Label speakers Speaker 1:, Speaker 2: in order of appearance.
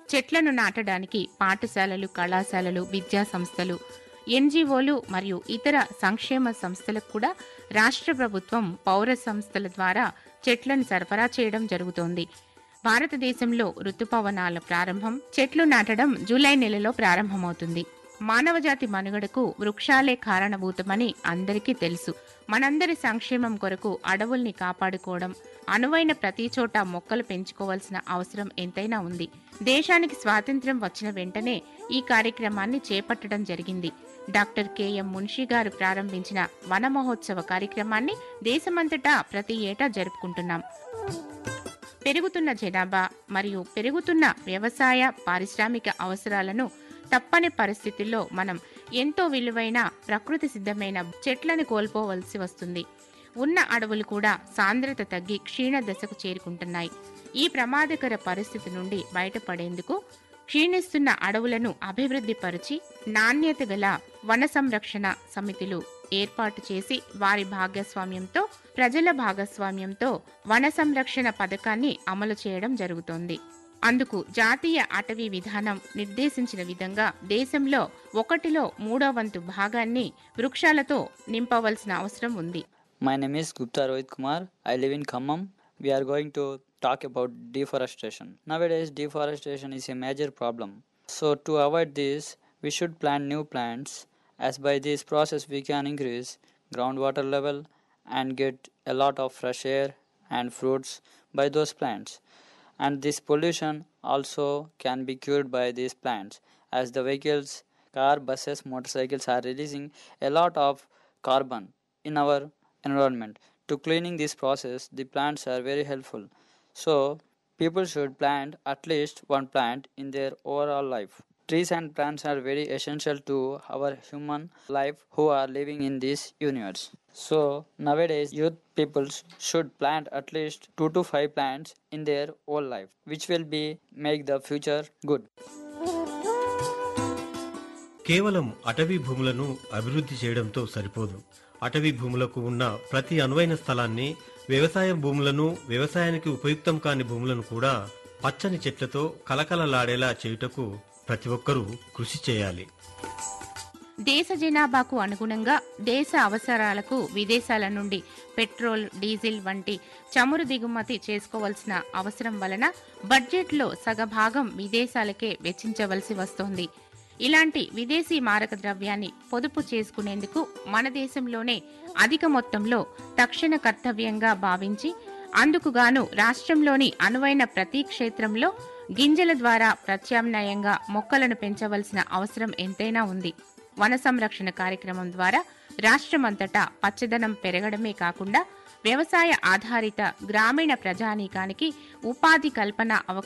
Speaker 1: చెట్లను నాటడానికి పాఠశాలలు కళాశాలలు విద్యా సంస్థలు ఎన్జీఓలు మరియు ఇతర సంక్షేమ సంస్థలకు కూడా రాష్ట్ర ప్రభుత్వం పౌర సంస్థల ద్వారా చెట్లను సరఫరా చేయడం జరుగుతోంది భారతదేశంలో ఋతుపవనాల ప్రారంభం చెట్లు నాటడం జూలై నెలలో ప్రారంభమవుతుంది మానవజాతి మనుగడకు వృక్షాలే కారణభూతమని అందరికీ తెలుసు మనందరి సంక్షేమం కొరకు అడవుల్ని కాపాడుకోవడం అనువైన ప్రతి చోట మొక్కలు పెంచుకోవాల్సిన అవసరం ఎంతైనా ఉంది దేశానికి స్వాతంత్ర్యం వచ్చిన వెంటనే ఈ కార్యక్రమాన్ని చేపట్టడం జరిగింది డాక్టర్ కెఎం మున్షి గారు ప్రారంభించిన వన మహోత్సవ కార్యక్రమాన్ని దేశమంతటా ప్రతి ఏటా జరుపుకుంటున్నాం పెరుగుతున్న జనాభా మరియు పెరుగుతున్న వ్యవసాయ పారిశ్రామిక అవసరాలను తప్పని పరిస్థితుల్లో మనం ఎంతో విలువైన ప్రకృతి సిద్ధమైన చెట్లను కోల్పోవలసి వస్తుంది ఉన్న అడవులు కూడా సాంద్రత తగ్గి క్షీణ దశకు చేరుకుంటున్నాయి ఈ ప్రమాదకర పరిస్థితి నుండి బయటపడేందుకు క్షీణిస్తున్న అడవులను అభివృద్ధి పరిచి నాణ్యత గల వన సంరక్షణ సమితులు ఏర్పాటు చేసి వారి భాగస్వామ్యంతో ప్రజల భాగస్వామ్యంతో వన సంరక్షణ పథకాన్ని అమలు చేయడం జరుగుతోంది అందుకు జాతీయ అటవీ విధానం నిర్దేశించిన విధంగా దేశంలో ఒకటిలో మూడో వంతు భాగాన్ని వృక్షాలతో నింపవలసిన అవసరం ఉంది
Speaker 2: My name is Gupta Rohit Kumar. I live in Khammam. We are going to talk about deforestation. Nowadays, deforestation is a major problem. So, to avoid this, we should plant new plants, as by this process, we can increase groundwater level and get a lot of fresh air and fruits by those plants. And this pollution also can be cured by these plants, as the vehicles, car, buses, motorcycles are releasing a lot of carbon in our environment. To cleaning this process, the plants are very helpful. So, people should plant at least one plant in their overall life. Trees and plants are very essential to our human life who are living in this universe. So, nowadays, youth people should plant at least two to five plants in their whole life, which will be make the future good.
Speaker 3: కేవలం అటవీ భూములను అభివృద్ధి చేయడంతో సరిపోదు అటవీ భూములకు ఉన్న ప్రతి అనువైన స్థలాన్ని వ్యవసాయ భూములను వ్యవసాయానికి ఉపయుక్తం కాని భూములను కూడా పచ్చని చెట్లతో కలకలలాడేలా చేయుటకు ప్రతి ఒక్కరూ కృషి చేయాలి
Speaker 1: దేశ జనాభాకు అనుగుణంగా దేశ అవసరాలకు విదేశాల నుండి పెట్రోల్ డీజిల్ వంటి చమురు దిగుమతి చేసుకోవాల్సిన అవసరం వలన బడ్జెట్లో సగభాగం విదేశాలకే వెచ్చించవలసి వస్తోంది ఇలాంటి విదేశీ మారక ద్రవ్యాన్ని పొదుపు చేసుకునేందుకు మన దేశంలోనే అధిక మొత్తంలో తక్షణ కర్తవ్యంగా భావించి అందుకుగాను రాష్ట్రంలోని అనువైన ప్రతి క్షేత్రంలో గింజల ద్వారా ప్రత్యామ్నాయంగా మొక్కలను పెంచవలసిన అవసరం ఎంతైనా ఉంది వన సంరక్షణ కార్యక్రమం ద్వారా రాష్ట్రమంతటా పచ్చదనం పెరగడమే కాకుండా వ్యవసాయ ఆధారిత గ్రామీణ ప్రజానీకానికి ఉపాధి కల్పన అవకాశం